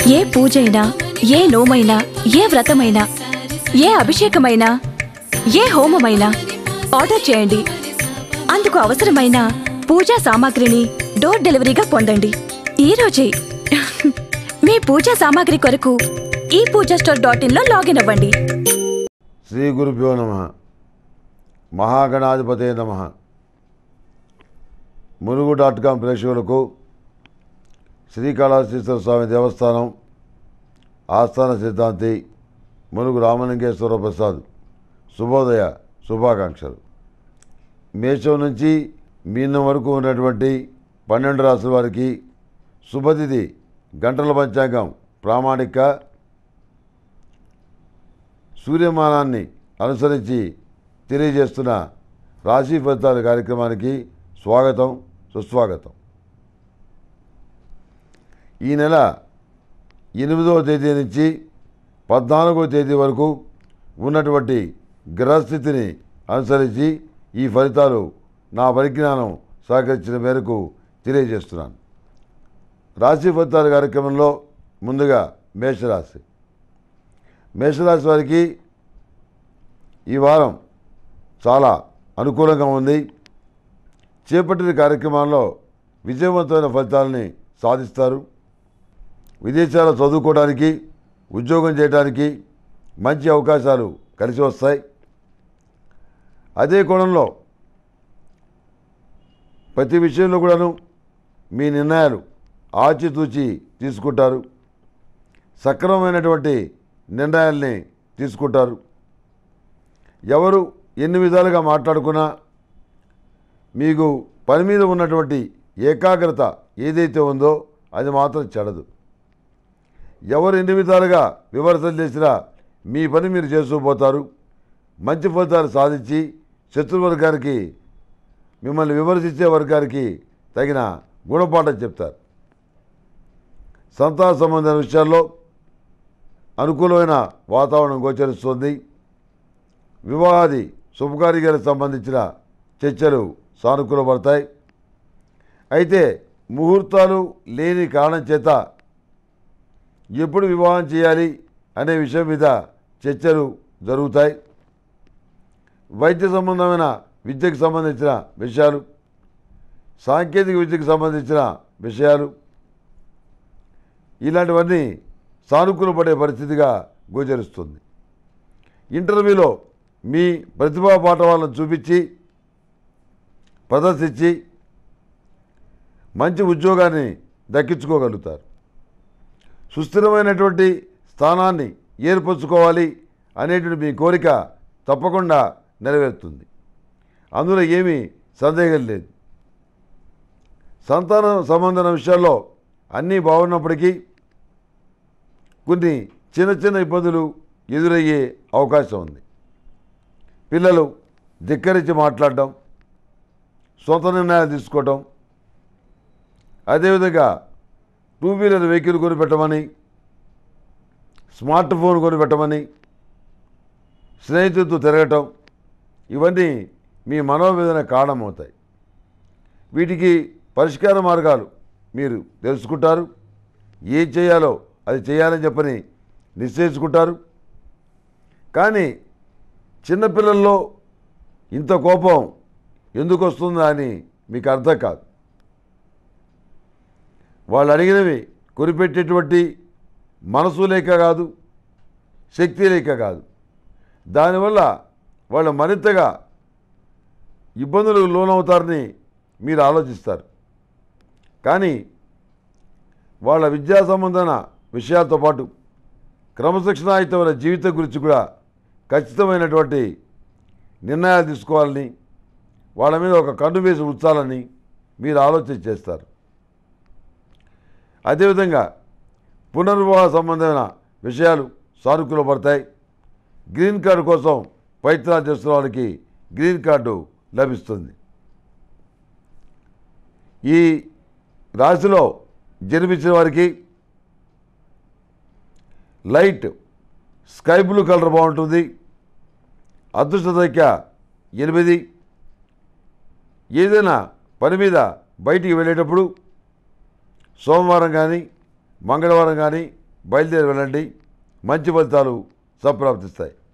ఏ పూజైనా ఏ నోమైనా ఏ వ్రతమైనా ఏ అభిషేకమైనా ఏ హోమమైనా ఆర్డర్ చేయండి అందుకు అవసరమైన పూజా సామాగ్రిని డోర్ డెలివరీగా పొందండి ఈ రోజే మీ పూజా సామాగ్రి కొరకు ఈ పూజా స్టోర్ డాట్ ఇన్లో లాగిన్ అవ్వండి శ్రీ గురుభ్యో నమ మహాగణాధిపతే నమ ములుగు డాట్ కామ్ ప్రేక్షకులకు శ్రీకాళహస్తీశ్వర స్వామి దేవస్థానం ఆస్థాన సిద్ధాంతి ములుగు రామలింగేశ్వర ప్రసాద్ శుభోదయ శుభాకాంక్షలు మేషం నుంచి మీనం వరకు ఉన్నటువంటి పన్నెండు రాసుల వారికి శుభతిథి గంటల పంచాంగం ప్రామాణిక సూర్యమానాన్ని అనుసరించి తెలియజేస్తున్న రాశి ఫలితాల కార్యక్రమానికి స్వాగతం సుస్వాగతం ఈ నెల ఎనిమిదవ తేదీ నుంచి పద్నాలుగవ తేదీ వరకు ఉన్నటువంటి గ్రహస్థితిని అనుసరించి ఈ ఫలితాలు నా పరిజ్ఞానం సహకరించిన మేరకు తెలియజేస్తున్నాను రాశి ఫలితాల కార్యక్రమంలో ముందుగా మేషరాశి మేషరాశి వారికి ఈ వారం చాలా అనుకూలంగా ఉంది చేపట్టిన కార్యక్రమాల్లో విజయవంతమైన ఫలితాలని సాధిస్తారు విదేశాల్లో చదువుకోవడానికి ఉద్యోగం చేయడానికి మంచి అవకాశాలు కలిసి వస్తాయి అదే కోణంలో ప్రతి విషయంలో కూడాను మీ నిర్ణయాలు ఆచితూచి తీసుకుంటారు సక్రమమైనటువంటి నిర్ణయాల్ని తీసుకుంటారు ఎవరు ఎన్ని విధాలుగా మాట్లాడుకున్నా మీకు పని మీద ఉన్నటువంటి ఏకాగ్రత ఏదైతే ఉందో అది మాత్రం చెడదు ఎవరు ఎన్ని విధాలుగా విమర్శలు చేసినా మీ పని మీరు చేస్తూ పోతారు మంచి ఫలితాలు సాధించి శత్రువర్గానికి మిమ్మల్ని విమర్శించే వర్గానికి తగిన గుణపాఠం చెప్తారు సంతాన సంబంధమైన విషయాల్లో అనుకూలమైన వాతావరణం గోచరిస్తుంది వివాహాది శుభకార్యాలకు సంబంధించిన చర్చలు సానుకూలపడతాయి అయితే ముహూర్తాలు లేని కారణం చేత ఎప్పుడు వివాహం చేయాలి అనే విషయం మీద చర్చలు జరుగుతాయి వైద్య సంబంధమైన విద్యకు సంబంధించిన విషయాలు సాంకేతిక విద్యకు సంబంధించిన విషయాలు ఇలాంటివన్నీ సానుకూలపడే పరిస్థితిగా గోచరిస్తుంది ఇంటర్వ్యూలో మీ ప్రతిభా పాఠవాలను చూపించి ప్రదర్శించి మంచి ఉద్యోగాన్ని దక్కించుకోగలుగుతారు సుస్థిరమైనటువంటి స్థానాన్ని ఏర్పరచుకోవాలి అనేటువంటి మీ కోరిక తప్పకుండా నెరవేరుతుంది అందులో ఏమీ సందేహం లేదు సంతాన సంబంధమైన విషయాల్లో అన్నీ బాగున్నప్పటికీ కొన్ని చిన్న చిన్న ఇబ్బందులు ఎదురయ్యే అవకాశం ఉంది పిల్లలు ధిక్కరించి మాట్లాడడం సొంత నిర్ణయాలు తీసుకోవటం అదేవిధంగా టూ వీలర్ వెహికల్ కొనిపెట్టమని స్మార్ట్ ఫోన్ కొనిపెట్టమని స్నేహితులతో తిరగటం ఇవన్నీ మీ మనోవేదన కారణమవుతాయి వీటికి పరిష్కార మార్గాలు మీరు తెలుసుకుంటారు ఏం చేయాలో అది చేయాలని చెప్పని నిశ్చయించుకుంటారు కానీ చిన్నపిల్లల్లో ఇంత కోపం ఎందుకు వస్తుందా అని మీకు అర్థం కాదు వాళ్ళు అడిగినవి కొనిపెట్టేటువంటి మనసు లేక కాదు శక్తి లేక కాదు దానివల్ల వాళ్ళు మరింతగా ఇబ్బందులకు లోనవుతారని మీరు ఆలోచిస్తారు కానీ వాళ్ళ విద్యా సంబంధమైన విషయాలతో పాటు క్రమశిక్షణాయుతమైన జీవితం గురించి కూడా ఖచ్చితమైనటువంటి నిర్ణయాలు తీసుకోవాలని వాళ్ళ మీద ఒక కన్ను వేసి ఉంచాలని మీరు ఆలోచన చేస్తారు అదేవిధంగా పునర్వివాహ సంబంధమైన విషయాలు సానుకూలపడతాయి గ్రీన్ కార్డు కోసం ప్రయత్నాలు చేస్తున్న వాళ్ళకి గ్రీన్ కార్డు లభిస్తుంది ఈ రాశిలో జన్మించిన వారికి లైట్ స్కై బ్లూ కలర్ బాగుంటుంది అదృష్ట సంఖ్య ఎనిమిది ఏదైనా పని మీద బయటికి వెళ్ళేటప్పుడు సోమవారం కానీ మంగళవారం కానీ బయలుదేరి వెళ్ళండి మంచి ఫలితాలు సంప్రాప్తిస్తాయి